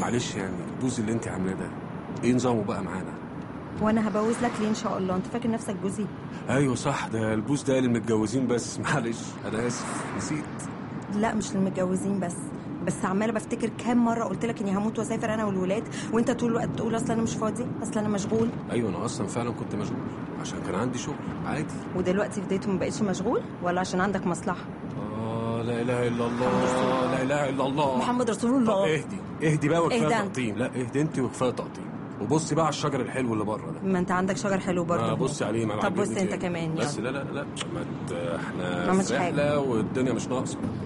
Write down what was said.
معلش يعني البوز اللي انت عاملاه ده ايه نظامه بقى معانا وانا هبوز لك ليه ان شاء الله انت فاكر نفسك جوزي ايوه صح ده البوز ده للمتجوزين بس معلش انا اسف نسيت لا مش للمتجوزين بس بس عماله بفتكر كام مره قلت لك اني هموت واسافر انا والولاد وانت طول الوقت تقول اصل انا مش فاضي اصل انا مشغول ايوه انا اصلا فعلا كنت مشغول عشان كان عندي شغل عادي ودلوقتي في ديته ما بقتش مشغول ولا عشان عندك مصلحه اه لا اله الا الله لا اله الا الله محمد رسول طب الله اهدي اهدي بقى وكفايه اهدى انت. تقطيم لا اهدي انت وكفايه تقطيم وبصي بقى على الشجر الحلو اللي بره ده ما انت عندك شجر حلو برضه آه بصي عليه ما طب بص عجبني انت تاني. كمان بس يلا لا لا لا ما ت- ما احنا عملتش في حاجة. رحله والدنيا مش ناقصه